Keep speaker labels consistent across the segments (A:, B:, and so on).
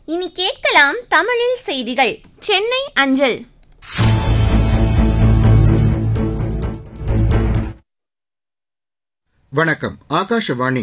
A: இனி கேட்கலாம் தமிழில் செய்திகள் சென்னை அஞ்சல்
B: வணக்கம் ஆகாஷவாணி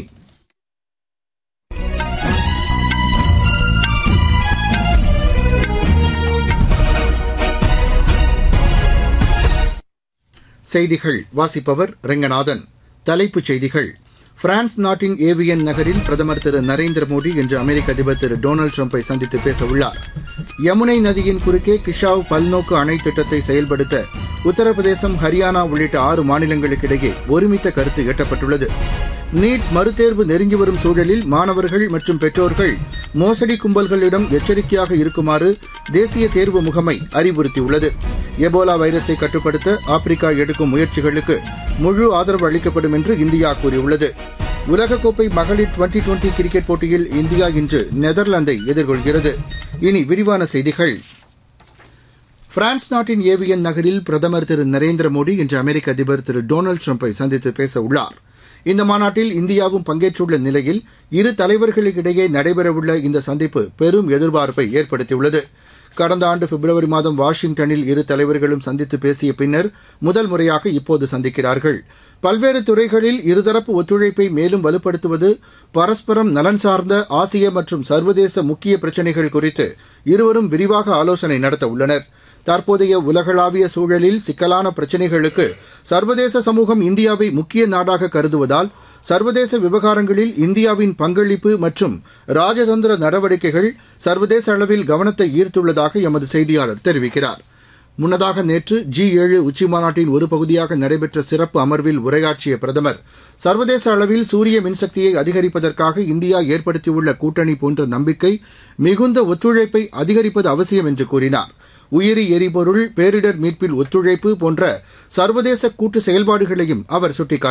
B: செய்திகள் வாசிப்பவர் ரெங்கநாதன் தலைப்புச் செய்திகள் பிரான்ஸ் நாட்டின் ஏவியன் நகரில் பிரதமர் திரு நரேந்திர மோடி இன்று அமெரிக்க அதிபர் திரு டொனால்டு ட்ரம்பை சந்தித்து பேச உள்ளார் யமுனை நதியின் குறுக்கே கிஷாவ் பல்நோக்கு அணை திட்டத்தை செயல்படுத்த உத்தரப்பிரதேசம் ஹரியானா உள்ளிட்ட ஆறு மாநிலங்களுக்கிடையே ஒருமித்த கருத்து எட்டப்பட்டுள்ளது நீட் மறுதேர்வு நெருங்கி வரும் சூழலில் மாணவர்கள் மற்றும் பெற்றோர்கள் மோசடி கும்பல்களிடம் எச்சரிக்கையாக இருக்குமாறு தேசிய தேர்வு முகமை அறிவுறுத்தியுள்ளது எபோலா வைரஸை கட்டுப்படுத்த ஆப்பிரிக்கா எடுக்கும் முயற்சிகளுக்கு முழு ஆதரவு அளிக்கப்படும் என்று இந்தியா கூறியுள்ளது உலகக்கோப்பை மகளிர் டுவெண்டி டுவெண்டி கிரிக்கெட் போட்டியில் இந்தியா இன்று நெதர்லாந்தை எதிர்கொள்கிறது இனி விரிவான செய்திகள் பிரான்ஸ் நாட்டின் ஏவியன் நகரில் பிரதமர் திரு நரேந்திர மோடி இன்று அமெரிக்க அதிபர் திரு டொனால்டு ட்ரம்பை சந்தித்து பேச உள்ளார் இந்த மாநாட்டில் இந்தியாவும் பங்கேற்றுள்ள நிலையில் இரு தலைவர்களுக்கிடையே நடைபெறவுள்ள இந்த சந்திப்பு பெரும் எதிர்பார்ப்பை ஏற்படுத்தியுள்ளது கடந்த ஆண்டு பிப்ரவரி மாதம் வாஷிங்டனில் இரு தலைவர்களும் சந்தித்து பேசிய பின்னர் முதல் முறையாக இப்போது சந்திக்கிறார்கள் பல்வேறு துறைகளில் இருதரப்பு ஒத்துழைப்பை மேலும் வலுப்படுத்துவது பரஸ்பரம் நலன் சார்ந்த ஆசிய மற்றும் சர்வதேச முக்கிய பிரச்சினைகள் குறித்து இருவரும் விரிவாக ஆலோசனை நடத்த உள்ளனா் தற்போதைய உலகளாவிய சூழலில் சிக்கலான பிரச்சினைகளுக்கு சர்வதேச சமூகம் இந்தியாவை முக்கிய நாடாக கருதுவதால் சர்வதேச விவகாரங்களில் இந்தியாவின் பங்களிப்பு மற்றும் ராஜதந்திர நடவடிக்கைகள் சர்வதேச அளவில் கவனத்தை ஈர்த்துள்ளதாக எமது செய்தியாளர் தெரிவிக்கிறார் முன்னதாக நேற்று ஜி ஏழு உச்சிமாநாட்டின் ஒரு பகுதியாக நடைபெற்ற சிறப்பு அமர்வில் உரையாற்றிய பிரதமர் சர்வதேச அளவில் சூரிய மின்சக்தியை அதிகரிப்பதற்காக இந்தியா ஏற்படுத்தியுள்ள கூட்டணி போன்ற நம்பிக்கை மிகுந்த ஒத்துழைப்பை அதிகரிப்பது அவசியம் என்று கூறினார் உயிரி எரிபொருள் பேரிடர் மீட்பில் ஒத்துழைப்பு போன்ற சர்வதேச கூட்டு செயல்பாடுகளையும் அவர் சுட்டிக்காட்டினார்